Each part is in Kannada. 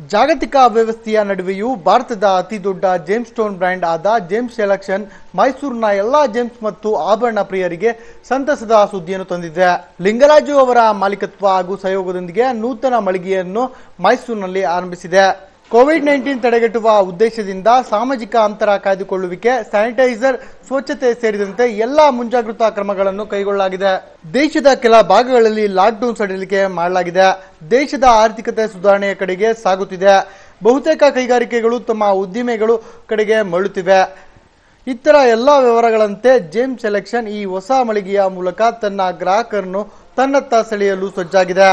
ಜಾಗತಿಕ ಅವ್ಯವಸ್ಥೆಯ ನಡುವೆಯೂ ಭಾರತದ ಅತಿ ದೊಡ್ಡ ಜೇಮ್ಸ್ ಸ್ಟೋನ್ ಬ್ರ್ಯಾಂಡ್ ಆದ ಜೇಮ್ಸ್ ಸೆಲೆಕ್ಷನ್ ಮೈಸೂರಿನ ಎಲ್ಲಾ ಜೇಮ್ಸ್ ಮತ್ತು ಆಭರಣ ಪ್ರಿಯರಿಗೆ ಸಂತಸದ ಸುದ್ದಿಯನ್ನು ತಂದಿದೆ ಲಿಂಗರಾಜು ಅವರ ಮಾಲೀಕತ್ವ ಹಾಗೂ ಸಹಯೋಗದೊಂದಿಗೆ ನೂತನ ಮಳಿಗೆಯನ್ನು ಮೈಸೂರಿನಲ್ಲಿ ಆರಂಭಿಸಿದೆ ಕೋವಿಡ್ ನೈನ್ಟೀನ್ ತಡೆಗಟ್ಟುವ ಉದ್ದೇಶದಿಂದ ಸಾಮಾಜಿಕ ಅಂತರ ಕಾಯ್ದುಕೊಳ್ಳುವಿಕೆ ಸ್ಯಾನಿಟೈಸರ್ ಸ್ವಚ್ಛತೆ ಸೇರಿದಂತೆ ಎಲ್ಲಾ ಮುಂಜಾಗ್ರತಾ ಕ್ರಮಗಳನ್ನು ಕೈಗೊಳ್ಳಲಾಗಿದೆ ದೇಶದ ಕೆಲ ಭಾಗಗಳಲ್ಲಿ ಲಾಕ್ಡೌನ್ ಸಡಿಲಿಕೆ ಮಾಡಲಾಗಿದೆ ದೇಶದ ಆರ್ಥಿಕತೆ ಸುಧಾರಣೆಯ ಕಡೆಗೆ ಸಾಗುತ್ತಿದೆ ಬಹುತೇಕ ಕೈಗಾರಿಕೆಗಳು ತಮ್ಮ ಉದ್ದಿಮೆಗಳು ಕಡೆಗೆ ಮರಳುತ್ತಿವೆ ಇತರ ಎಲ್ಲಾ ವಿವರಗಳಂತೆ ಜೇಮ್ಸ್ ಸೆಲೆಕ್ಷನ್ ಈ ಹೊಸ ಮಳಿಗೆಯ ಮೂಲಕ ತನ್ನ ಗ್ರಾಹಕರನ್ನು ತನ್ನತ್ತ ಸೆಳೆಯಲು ಸಜ್ಜಾಗಿದೆ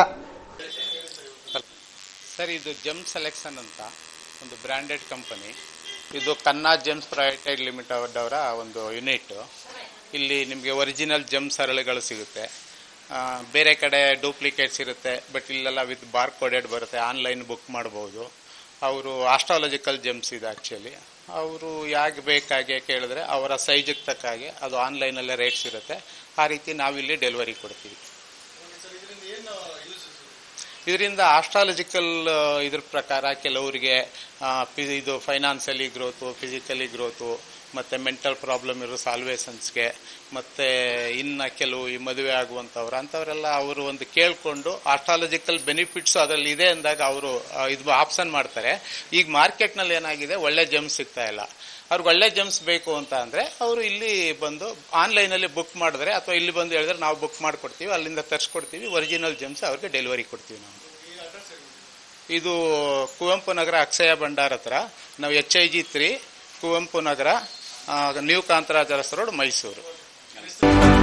ಸರ್ ಇದು ಜೆಮ್ ಸೆಲೆಕ್ಷನ್ ಅಂತ ಒಂದು ಬ್ರ್ಯಾಂಡೆಡ್ ಕಂಪನಿ ಇದು ಕನ್ನಾ ಜೆಮ್ಸ್ ಪ್ರೈವೇಟೆಡ್ ಲಿಮಿಟೆಡ್ ಅವರ ಒಂದು ಯೂನಿಟ್ ಇಲ್ಲಿ ನಿಮಗೆ ಒರಿಜಿನಲ್ ಜೆಮ್ ಸರಳುಗಳು ಸಿಗುತ್ತೆ ಆ, ಬೇರೆ ಕಡೆ ಡೂಪ್ಲಿಕೇಟ್ಸ್ ಇರುತ್ತೆ ಬಟ್ ಇಲ್ಲೆಲ್ಲ ವಿತ್ ಬಾರ್ ಕೋಡೆಡ್ ಬರುತ್ತೆ ಆನ್ಲೈನ್ ಬುಕ್ ಮಾಡ್ಬೋದು ಅವರು ಆಸ್ಟ್ರಾಲಜಿಕಲ್ ಜೆಮ್ಸ್ ಇದೆ ಆ್ಯಕ್ಚುಲಿ ಅವರು ಯಾಕೆ ಬೇಕಾಗೆ ಕೇಳಿದ್ರೆ ಅವರ ಸೈಜಿಗೆ ತಕ್ಕ ಹಾಗೆ ಅದು ಆನ್ಲೈನಲ್ಲೇ ರೇಟ್ಸ್ ಇರುತ್ತೆ ಆ ರೀತಿ ನಾವಿಲ್ಲಿ ಡೆಲಿವರಿ ಕೊಡ್ತೀವಿ ಇದರಿಂದ ಆಸ್ಟ್ರಾಲಜಿಕಲ್ ಇದ್ರ ಪ್ರಕಾರ ಕೆಲವರಿಗೆ ಆ, ಫಿ- ಇದು ಫೈನಾನ್ಸಿಯಲಿ ಗ್ರೋತು ಫಿಸಿಕಲಿ ಗ್ರೋತು ಮತ್ತು ಮೆಂಟಲ್ ಪ್ರಾಬ್ಲಮ್ ಇರೋ ಸಾಲ್ವೇಷನ್ಸ್ಗೆ ಮತ್ತು ಇನ್ನು ಕೆಲವು ಈ ಮದುವೆ ಆಗುವಂಥವ್ರು ಅಂಥವರೆಲ್ಲ ಅವರು ಒಂದು ಕೇಳಿಕೊಂಡು ಆಸ್ಟ್ರಾಲಜಿಕಲ್ ಬೆನಿಫಿಟ್ಸ್ ಅದರಲ್ಲಿ ಇದೆ ಅಂದಾಗ ಅವರು ಇದು ಆಪ್ಷನ್ ಮಾಡ್ತಾರೆ ಈಗ ಮಾರ್ಕೆಟ್ನಲ್ಲಿ ಏನಾಗಿದೆ ಒಳ್ಳೆ ಜಮ್ಸ್ ಸಿಗ್ತಾ ಇಲ್ಲ ಅವ್ರಿಗೆ ಒಳ್ಳೆ ಜಮ್ಸ್ ಬೇಕು ಅಂತ ಅಂದರೆ ಅವರು ಇಲ್ಲಿ ಬಂದು ಆನ್ಲೈನಲ್ಲಿ ಬುಕ್ ಮಾಡಿದ್ರೆ ಅಥವಾ ಇಲ್ಲಿ ಬಂದು ಹೇಳಿದ್ರೆ ನಾವು ಬುಕ್ ಮಾಡಿಕೊಡ್ತೀವಿ ಅಲ್ಲಿಂದ ತರಿಸ್ಕೊಡ್ತೀವಿ ಒರಿಜಿನಲ್ ಜಮ್ಸ್ ಅವ್ರಿಗೆ ಡೆಲಿವರಿ ಕೊಡ್ತೀವಿ ನಾವು ಇದು ಕುವೆಂಪು ನಗರ ಅಕ್ಷಯ ಭಂಡಾರ ಹತ್ರ ನಾವು H I G three Kuvempu Nagar ಆ, ನ್ಯೂ ಕಾಂತರಾಜರಸ್ ರೋಡ್ ಮೈಸೂರು